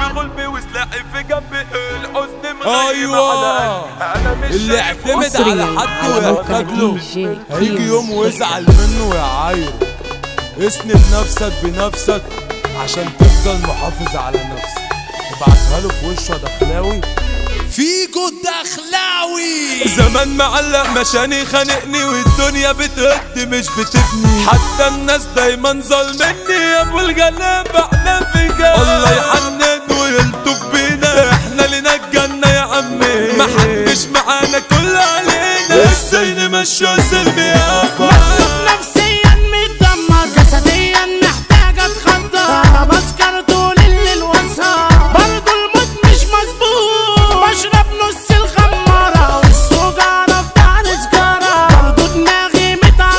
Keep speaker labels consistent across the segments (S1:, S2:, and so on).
S1: قلبي وسلاحي في جنبي الحزن مغيب
S2: أيوة.
S1: على قلبي. انا مش
S2: اللي
S1: شايف
S2: يعتمد على
S3: مصري
S2: حد
S3: على موقع
S2: ويحتاج له
S3: دي جي
S2: هيجي يوم
S3: كيمو.
S2: ويزعل منه ويعاير اسند نفسك بنفسك عشان تفضل محافظ على نفسك ابعتها له في وشه دخلاوي فيجو الدخلاوي زمان معلق مشاني خانقني والدنيا بتهد مش بتبني حتى الناس دايما ظالمني يا ابو الجناب احنا في جنب الله يحنن ويلطف بينا احنا لنا الجنة يا عمي محدش معانا كل علينا ازاي نمشي سلمي يابا
S4: مخلوق نفسيا متدمر جسديا محتاج اتخدر انا بسكر طول الليل واسهر برضه الموت مش مظبوط بشرب نص الخمارة والسجارة في دار سجارة برضه دماغي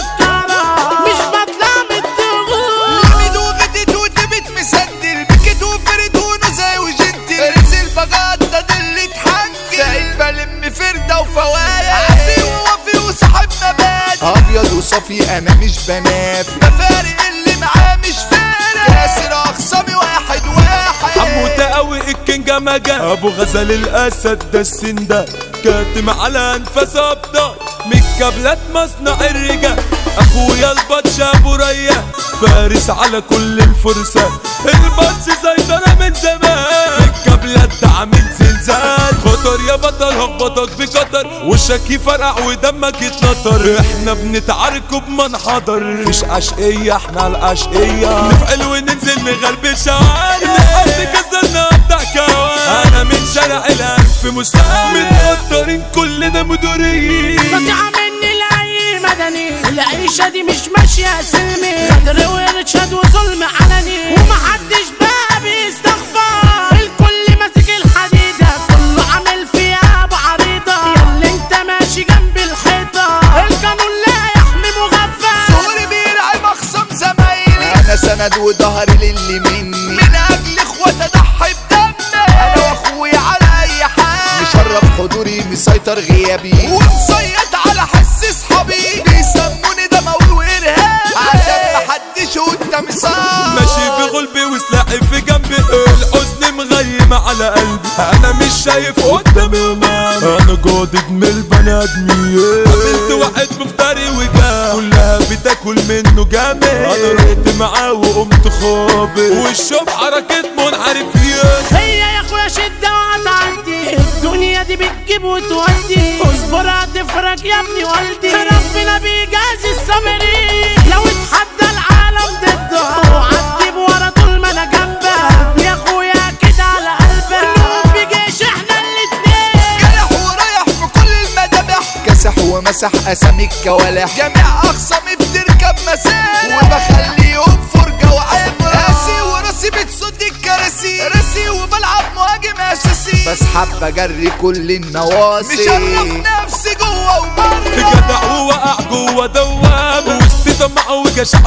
S4: متعكرة مش بطلع من الضغوط
S5: لمد وغدت وتبت مسدل بكت وفرد ونزاي وجنتل رز البجات ده اللي اتحنجل سايب بلم فردة وفوايا عفي ووفي وصاحب مبادئ ابيض وصافي انا مش بنافي مفارق اللي معاه مش فارق كاسر اخصامي واحد واحد
S2: حمو تقوي الكينجا مجا ابو غزل الاسد ده السن ده كاتم على انفاس ابطال من كابلات مصنع الرجال اخويا البطش ابو ريا فارس على كل الفرسان البطش سيطرة من زمان في الكابلات ده عامل زلزال خطر يا بطل هخبطك بقطر وشك يفرقع ودمك يتنطر احنا بنتعاركوا بمنحدر مفيش اشقية احنا الاشقية نفعل وننزل نغرب شوارع نحط كسرنا بتاع كوارع انا من شارع الالف مستقبل متقدرين كلنا مدورين
S4: نصيحة مني لأي مدني العيشة دي مش ماشية سلمي غدر وإرشاد وظلم علني ومحدش بقى بيستغفر الكل ماسك الحديدة كله عامل فيها أبو عريضة ياللي انت ماشي جنب الحيطة القانون لا يحمي مغفل
S5: صوري بيرعي مخصم زمايلي انا سند وظهري للي مني من اجل اخوات اضحي بدمي انا واخويا على اي حال مشرف حضوري مسيطر غيابي ومسيط على حس اصحابي بيسموني ده مول وارهاب عشان محدش قدامي صار
S2: ماشي بغلبي وسلاحي في جنبي الحزن مغيم على قلبي انا مش شايف قدامي امام انا جادد من البني ادمين قابلت واحد مفتري وجاب كلها بتاكل منه جامد انا رحت معاه وقمت خابط والشوب حركة منحرفين
S4: هي يا اخويا شدة وهتعدي الدنيا دي بتجيب وتودي اصبر هتفرج يا ابني والدي ربنا بيجازي الصابرين لو اتحدى العالم ضده وعدي ورا طول ما انا جنبك يا اخويا كده على قلبك نقوم بجيش احنا الاتنين
S5: جرح ورايح في كل المذابح كسح ومسح اسامي الكوالح جميع اخصامي بتركب مساح وبخليهم فرجه وعبره راسي وراسي بتصد الكراسي راسي وبلعب مهاجم اساسي بسحب بجري كل النواصي مشرف نفسي جوه وبره
S2: جدع ووقع جوه دوام وسط طمع وجشع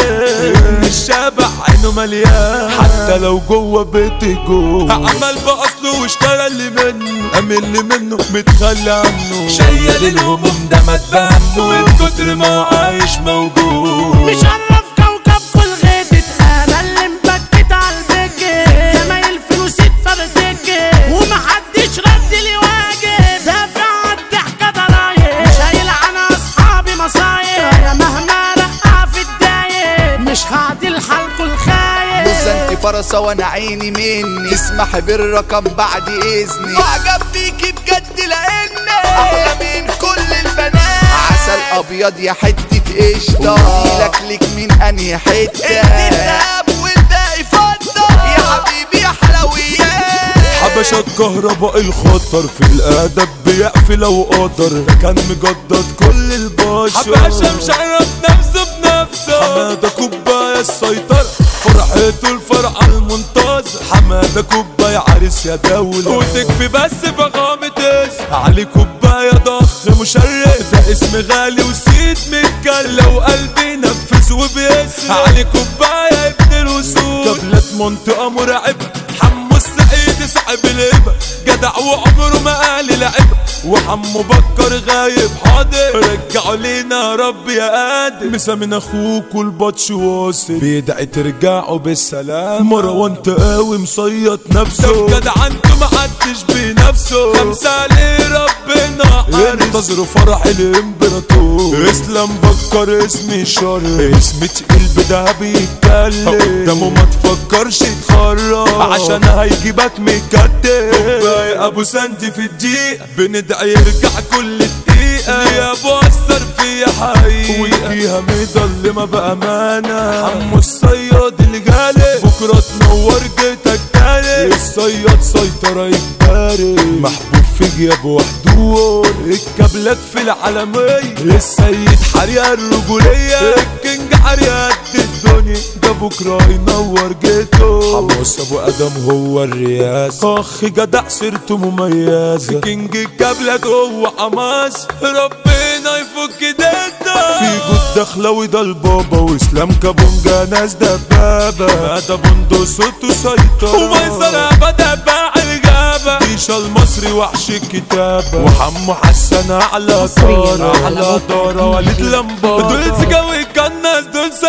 S2: وخيال الشابع عينه مليان حتى لو جوه بيتي جوه عمل باصله واشترى اللي منه قام اللي منه متخلى عنه شيل الهموم ده ما تبهمه من كتر ما هو عايش موجود
S4: مشرف كوكب كل غيتت انا اللي مبكت على البكت جمايل فلوس اتفرتكت ومحدش رد لي واجب دافع عالضحكة ضرايب شايل عن اصحابي مصايب انا مهما رقع في الدايب مش هعدل حالكوا الخايب
S5: بص انت فرصة وانا عيني مني اسمح بالرقم بعد اذني معجب بيكي بجد لان احلى من كل البنات عسل ابيض يا حتة قشطة لك لك من انهي حتة الذهب والباقي فضة يا حبيبي يا حلويات
S2: حبشة الكهرباء الخطر في الادب بيقفي لو قدر ده كان مجدد كل البشر حبشة مشرف نفسه بنفسه حمادة كوباية السيطرة فرحته الفرحة المنتظر حمادة كوباية عريس يا دولة وتكفي بس فخامة اسم علي كوباية ضخ مشرف ده اسم غالي وسيد متكلم لو قلبي نفذ وبيسرق علي كوباية ابن الوصول قبلة منطقة مرعبة حمو السعيد صاحب الهبة جد جدع وعمره ما قال لعب وحمو بكر غايب حاضر رجعوا لينا يا رب يا قادر مسامين اخوك والبطش واصل بيدعي ترجعوا بالسلام مروان تقاوي مصيط نفسه جدع انتوا محدش بنفسه خمسة ليه ربنا عارف انتظروا فرح الامبراطور اسلام بكر اسمي شر اسم تقيل بده بيتكلم قدامه ما تفكرش تخرج عشان هيجيبك مكتب يا ابو سندي في الدقيقة بندعي يرجع كل دقيقة يا ابو اثر فيا حقيقة ويجيها مضلمة بأمانة حمو الصياد الغالي بكرة تنور جيتك تاني الصياد سيطرة إجباري محبوب في غياب وحضور الكابلات في العالمية السيد حريقة الرجولية الكينج حريقة قد الدنيا ده بكرة ينور جيته حمص ابو ادم هو الرئاسة اخ جدع سيرته مميزة كينج الكابلات هو حماس ربنا يفك ديته في جود دخلوي ده البابا واسلام كابونجا ناس دبابة ده بندو صوته سيطرة وميسر ابدا باع الجابة ديشا المصري وحش الكتابة وحمو حسن على
S3: مصري
S2: طارة
S3: على
S2: على
S3: موقع
S2: طارة وليد
S3: DJ
S2: لمبارة دول سجاوي كناس دول